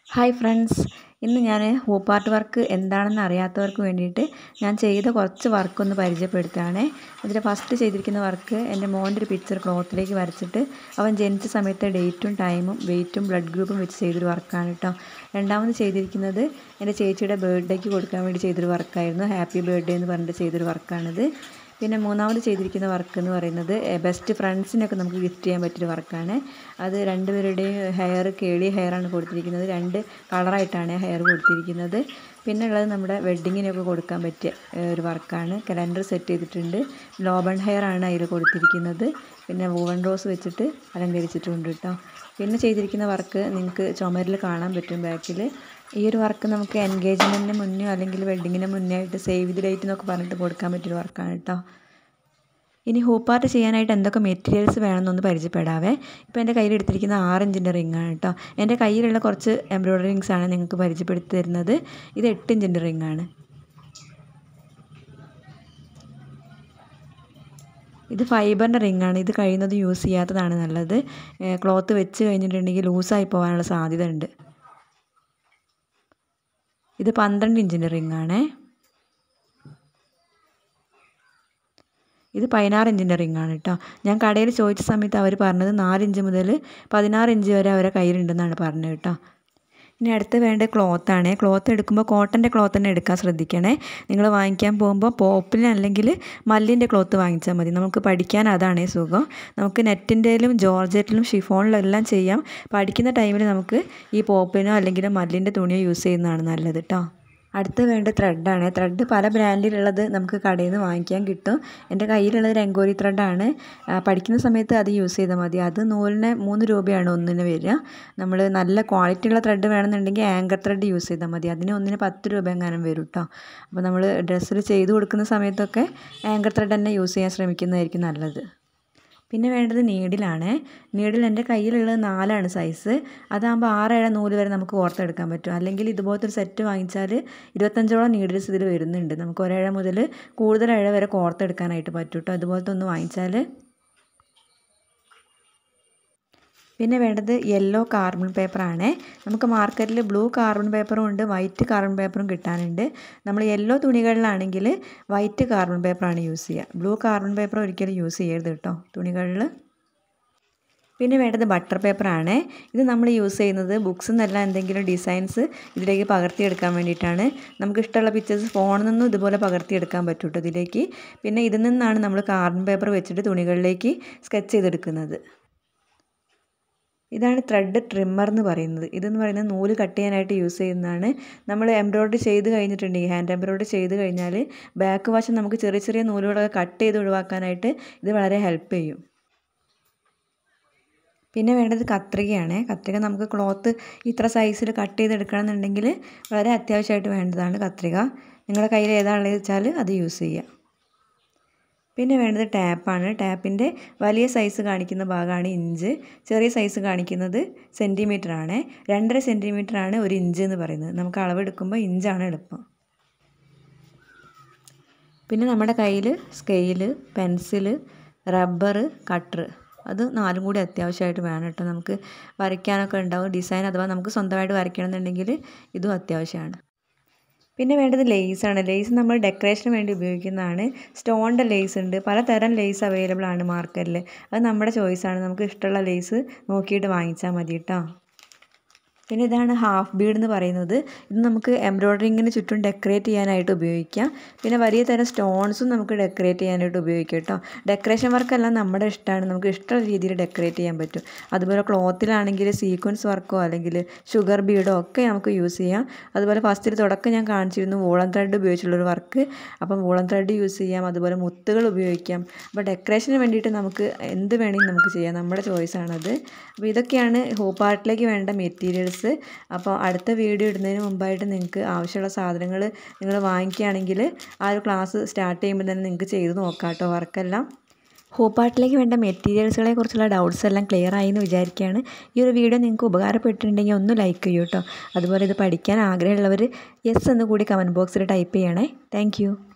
hi friends ഇന്ന് ഞാൻ hoop art work എന്താണെന്ന് അറിയാത്തവർക്ക് വേണ്ടിയിട്ട് ഞാൻ ചെയ്ത കുറച്ച് വർക്ക് ഒന്ന് പരിചയപ്പെടുത്തുകയാണ് അതിൽ ഫസ്റ്റ് ചെയ്തിരിക്കുന്ന വർക്ക് എൻ്റെ മോൻ്റെ ഒരു പിക്ചർ ക്ലോത്തിലേക്ക് വരച്ചിട്ട് അവൻ ജനിച്ച സമയത്തെ ഡേറ്റും ടൈമും വെയിറ്റും ബ്ലഡ് ഗ്രൂപ്പും വെച്ച് ചെയ്തൊരു വർക്കാണ് കേട്ടോ രണ്ടാമത് ചെയ്തിരിക്കുന്നത് എൻ്റെ ചേച്ചിയുടെ ബർത്ത്ഡേക്ക് കൊടുക്കാൻ വേണ്ടി ചെയ്തൊരു വർക്കായിരുന്നു ഹാപ്പി ബർത്ത്ഡേ എന്ന് പറഞ്ഞിട്ട് ചെയ്തൊരു വർക്കാണിത് പിന്നെ മൂന്നാമത് ചെയ്തിരിക്കുന്ന വർക്ക് എന്ന് പറയുന്നത് ബെസ്റ്റ് ഫ്രണ്ട്സിനൊക്കെ നമുക്ക് ഗിഫ്റ്റ് ചെയ്യാൻ പറ്റിയൊരു വർക്കാണ് അത് രണ്ടുപേരുടെയും ഹെയർ കേളി ഹെയറാണ് കൊടുത്തിരിക്കുന്നത് രണ്ട് കളറായിട്ടാണ് ഹെയർ കൊടുത്തിരിക്കുന്നത് പിന്നെ ഉള്ളത് നമ്മുടെ വെഡ്ഡിങ്ങിനൊക്കെ കൊടുക്കാൻ പറ്റിയ ഒരു വർക്കാണ് കലണ്ടർ സെറ്റ് ചെയ്തിട്ടുണ്ട് ലോബൺ ഹെയർ ആണ് അതിൽ കൊടുത്തിരിക്കുന്നത് പിന്നെ വൂവൺ റോസ് വെച്ചിട്ട് അലങ്കരിച്ചിട്ടുണ്ട് കേട്ടോ പിന്നെ ചെയ്തിരിക്കുന്ന വർക്ക് നിങ്ങൾക്ക് ചുമരിൽ കാണാൻ പറ്റും ബാക്കിൽ ഈ ഒരു വർക്ക് നമുക്ക് എൻഗേജ്മെൻറ്റിന് മുന്നേ അല്ലെങ്കിൽ വെഡ്ഡിങ്ങിന് മുന്നേ ആയിട്ട് സേവ് ദി ഡേറ്റ് എന്നൊക്കെ പറഞ്ഞിട്ട് കൊടുക്കാൻ പറ്റിയൊരു വർക്കാണ് കേട്ടോ ഇനി ഹൂപ്പാർട്ട് ചെയ്യാനായിട്ട് എന്തൊക്കെ മെറ്റീരിയൽസ് വേണമെന്നൊന്ന് പരിചയപ്പെടാവേ ഇപ്പോൾ എൻ്റെ കയ്യിൽ എടുത്തിരിക്കുന്ന ആറ് ഇഞ്ചിൻ്റെ റിങ്ങാണ് കേട്ടോ എൻ്റെ കയ്യിലുള്ള കുറച്ച് എംബ്രോയ്ഡറി റിങ്സ് ആണ് നിങ്ങൾക്ക് പരിചയപ്പെടുത്തി തരുന്നത് ഇത് എട്ട് ഇഞ്ചിൻ്റെ റിങ്ങാണ് ഇത് ഫൈബറിൻ്റെ റിങ്ങാണ് ഇത് കഴിയുന്നത് യൂസ് ചെയ്യാത്തതാണ് നല്ലത് ക്ലോത്ത് വെച്ച് കഴിഞ്ഞിട്ടുണ്ടെങ്കിൽ ലൂസായി പോകാനുള്ള സാധ്യത ഉണ്ട് ഇത് പന്ത്രണ്ട് ഇഞ്ചിൻ്റെ റിങ്ങാണേ ഇത് പതിനാറ് ഇഞ്ചിൻ്റെ റിങ്ങാണ് കേട്ടോ ഞാൻ കടയിൽ ചോദിച്ച സമയത്ത് അവർ പറഞ്ഞത് നാല് ഇഞ്ച് മുതൽ പതിനാറ് ഇഞ്ച് വരെ അവരെ കയ്യിലുണ്ടെന്നാണ് പറഞ്ഞത് കേട്ടോ ഇനി അടുത്ത് വേണ്ട ക്ലോത്താണ് ക്ലോത്ത് എടുക്കുമ്പോൾ കോട്ടൻ്റെ ക്ലോത്ത് തന്നെ എടുക്കാൻ ശ്രദ്ധിക്കണേ നിങ്ങൾ വാങ്ങിക്കാൻ പോകുമ്പോൾ പോപ്പിന് അല്ലെങ്കിൽ മല്ലിൻ്റെ ക്ലോത്ത് വാങ്ങിച്ചാൽ മതി നമുക്ക് പഠിക്കാൻ അതാണ് സുഖം നമുക്ക് നെറ്റിൻ്റെയിലും ജോർജറ്റിലും ഷിഫോണിലും എല്ലാം ചെയ്യാം പഠിക്കുന്ന ടൈമിൽ നമുക്ക് ഈ പോപ്പിനോ അല്ലെങ്കിൽ മല്ലിൻ്റെ തുണിയോ യൂസ് ചെയ്യുന്നതാണ് നല്ലത് കേട്ടോ അടുത്ത് വേണ്ട ത്രെഡാണ് ത്രെഡ് പല ബ്രാൻഡിലുള്ളത് നമുക്ക് കടയിൽ നിന്ന് വാങ്ങിക്കാൻ കിട്ടും എൻ്റെ കയ്യിലുള്ളത് രംഗോലി ത്രെഡാണ് പഠിക്കുന്ന സമയത്ത് അത് യൂസ് ചെയ്താൽ മതി അത് നൂലിന് മൂന്ന് രൂപയാണ് ഒന്നിന് വരിക നമ്മൾ നല്ല ക്വാളിറ്റി ഉള്ള ത്രെഡ് വേണമെന്നുണ്ടെങ്കിൽ ആങ്കർ ത്രെഡ് യൂസ് ചെയ്താൽ മതി അതിന് ഒന്നിന് പത്ത് രൂപ എങ്ങാനും വരും കേട്ടോ അപ്പോൾ നമ്മൾ ഡ്രസ്സിൽ ചെയ്ത് കൊടുക്കുന്ന സമയത്തൊക്കെ ആങ്കർ ത്രെഡ് തന്നെ യൂസ് ചെയ്യാൻ ശ്രമിക്കുന്നതായിരിക്കും നല്ലത് പിന്നെ വേണ്ടത് നീഡിലാണ് നീഡിൽ എൻ്റെ കയ്യിലുള്ളത് നാലാണ് സൈസ് അതാകുമ്പോൾ ആറേഴ് നൂല് വരെ നമുക്ക് ഓർത്തെടുക്കാൻ പറ്റും അല്ലെങ്കിൽ ഇതുപോലത്തെ ഒരു സെറ്റ് വാങ്ങിച്ചാൽ ഇരുപത്തഞ്ചോളം നീഡിൽസ് ഇതിൽ വരുന്നുണ്ട് നമുക്ക് ഒരേഴ മുതൽ കൂടുതൽ ഇഴ വരെ കോർത്തെടുക്കാനായിട്ട് പറ്റും കേട്ടോ അതുപോലത്തെ ഒന്ന് വാങ്ങിച്ചാൽ പിന്നെ വേണ്ടത് യെല്ലോ കാർബൺ പേപ്പറാണ് നമുക്ക് മാർക്കറ്റിൽ ബ്ലൂ കാർബൺ പേപ്പറും ഉണ്ട് വൈറ്റ് കാർബൺ പേപ്പറും കിട്ടാനുണ്ട് നമ്മൾ യെല്ലോ തുണികളിലാണെങ്കിൽ വൈറ്റ് കാർബൺ പേപ്പറാണ് യൂസ് ചെയ്യുക ബ്ലൂ കാർബൺ പേപ്പർ ഒരിക്കലും യൂസ് ചെയ്യരുത് കേട്ടോ തുണികളിൽ പിന്നെ വേണ്ടത് ബട്ടർ പേപ്പറാണ് ഇത് നമ്മൾ യൂസ് ചെയ്യുന്നത് ബുക്സ് എന്നല്ല എന്തെങ്കിലും ഡിസൈൻസ് ഇതിലേക്ക് പകർത്തിയെടുക്കാൻ വേണ്ടിയിട്ടാണ് നമുക്ക് ഇഷ്ടമുള്ള പിക്ചേഴ്സ് ഫോണിൽ നിന്നും ഇതുപോലെ പകർത്തിയെടുക്കാൻ പറ്റും കേട്ടോ ഇതിലേക്ക് പിന്നെ ഇതിൽ നിന്നാണ് നമ്മൾ കാർബൺ പേപ്പർ വെച്ചിട്ട് തുണികളിലേക്ക് സ്കെച്ച് ചെയ്തെടുക്കുന്നത് ഇതാണ് ത്രെഡ് ട്രിമ്മർ എന്ന് പറയുന്നത് ഇതെന്ന് പറയുന്നത് നൂല് കട്ട് ചെയ്യാനായിട്ട് യൂസ് ചെയ്യുന്നതാണ് നമ്മൾ എംബ്രോയ്ഡറി ചെയ്ത് കഴിഞ്ഞിട്ടുണ്ടെങ്കിൽ ഹാൻഡ് എംബ്രോയ്ഡറി ചെയ്ത് കഴിഞ്ഞാൽ ബാക്ക് വശം നമുക്ക് ചെറിയ ചെറിയ നൂലുകളൊക്കെ കട്ട് ചെയ്ത് ഒഴിവാക്കാനായിട്ട് ഇത് വളരെ ഹെൽപ്പ് ചെയ്യും പിന്നെ വേണ്ടത് കത്രികയാണ് കത്രിക നമുക്ക് ക്ലോത്ത് ഇത്ര സൈസിൽ കട്ട് ചെയ്തെടുക്കണമെന്നുണ്ടെങ്കിൽ വളരെ അത്യാവശ്യമായിട്ട് വേണ്ടതാണ് കത്രിക നിങ്ങളുടെ കയ്യിൽ ഏതാണെന്ന് വെച്ചാൽ അത് യൂസ് ചെയ്യുക പിന്നെ വേണ്ടത് ടാപ്പാണ് ടാപ്പിൻ്റെ വലിയ സൈസ് കാണിക്കുന്ന ഭാഗമാണ് ഇഞ്ച് ചെറിയ സൈസ് കാണിക്കുന്നത് സെൻറ്റിമീറ്റർ ആണ് രണ്ടര സെൻറ്റിമീറ്റർ ആണ് ഒരു ഇഞ്ച് എന്ന് പറയുന്നത് നമുക്ക് അളവെടുക്കുമ്പോൾ ഇഞ്ചാണ് എളുപ്പം പിന്നെ നമ്മുടെ കയ്യിൽ സ്കെയില് പെൻസില് റബ്ബർ കട്ടർ അത് നാലും കൂടി അത്യാവശ്യമായിട്ട് വേണം കേട്ടോ നമുക്ക് വരയ്ക്കാനൊക്കെ ഉണ്ടാവും ഡിസൈൻ അഥവാ നമുക്ക് സ്വന്തമായിട്ട് വരയ്ക്കണമെന്നുണ്ടെങ്കിൽ ഇതും അത്യാവശ്യമാണ് പിന്നെ വേണ്ടത് ലേസാണ് ലേസ് നമ്മൾ ഡെക്കറേഷന് വേണ്ടി ഉപയോഗിക്കുന്നതാണ് സ്റ്റോണിൻ്റെ ലേസ് ഉണ്ട് പലതരം ലേസ് അവൈലബിൾ ആണ് മാർക്കറ്റിൽ അത് നമ്മുടെ ചോയ്സാണ് നമുക്ക് ഇഷ്ടമുള്ള ലേസ് നോക്കിയിട്ട് വാങ്ങിച്ചാൽ മതി കേട്ടോ പിന്നെ ഇതാണ് ഹാഫ് ബീഡ് എന്ന് പറയുന്നത് ഇത് നമുക്ക് എംബ്രോയ്ഡറിങ്ങിന് ചുറ്റും ഡെക്കറേറ്റ് ചെയ്യാനായിട്ട് ഉപയോഗിക്കാം പിന്നെ വലിയ തരം സ്റ്റോൺസും നമുക്ക് ഡെക്കറേറ്റ് ചെയ്യാനായിട്ട് ഉപയോഗിക്കാം കേട്ടോ ഡെക്കറേഷൻ വർക്കെല്ലാം നമ്മുടെ ഇഷ്ടമാണ് നമുക്ക് ഇഷ്ടമുള്ള രീതിയിൽ ഡെക്കറേറ്റ് ചെയ്യാൻ പറ്റും അതുപോലെ ക്ലോത്തിലാണെങ്കിൽ സീക്വൻസ് വർക്കോ അല്ലെങ്കിൽ ഷുഗർ ബീഡോ ഒക്കെ നമുക്ക് യൂസ് ചെയ്യാം അതുപോലെ ഫസ്റ്റിൽ തുടക്കം ഞാൻ കാണിച്ചിരുന്നു വൂളൻ ത്രെഡ് ഉപയോഗിച്ചുള്ളൊരു വർക്ക് അപ്പം വൂളൻ ത്രെഡ് യൂസ് ചെയ്യാം അതുപോലെ മുത്തുകൾ ഉപയോഗിക്കാം അപ്പോൾ ഡെക്കറേഷന് വേണ്ടിയിട്ട് നമുക്ക് എന്ത് വേണമെങ്കിലും നമുക്ക് ചെയ്യാം നമ്മുടെ ചോയ്സാണത് അപ്പോൾ ഇതൊക്കെയാണ് ഹോപ്പ് ആർട്ടിലേക്ക് വേണ്ട മെറ്റീരിയൽസ് അപ്പോൾ അടുത്ത വീഡിയോ ഇടുന്നതിന് മുമ്പായിട്ട് നിങ്ങൾക്ക് ആവശ്യമുള്ള സാധനങ്ങൾ നിങ്ങൾ വാങ്ങിക്കുകയാണെങ്കിൽ ആ ഒരു ക്ലാസ് സ്റ്റാർട്ട് ചെയ്യുമ്പോൾ തന്നെ നിങ്ങൾക്ക് ചെയ്ത് നോക്കാം കേട്ടോ വർക്കെല്ലാം ഹോപ്പാട്ടിലേക്ക് വേണ്ട മെറ്റീരിയൽസുകളെ കുറിച്ചുള്ള ഡൗട്ട്സ് എല്ലാം ക്ലിയർ ആയി എന്ന് വിചാരിക്കുകയാണ് ഈ ഒരു വീഡിയോ നിങ്ങൾക്ക് ഉപകാരപ്പെട്ടിട്ടുണ്ടെങ്കിൽ ഒന്ന് ലൈക്ക് ചെയ്യൂ കേട്ടോ അതുപോലെ ഇത് പഠിക്കാൻ ആഗ്രഹമുള്ളവർ യെസ് എന്ന് കൂടി കമൻറ്റ് ബോക്സിൽ ടൈപ്പ് ചെയ്യണേ താങ്ക്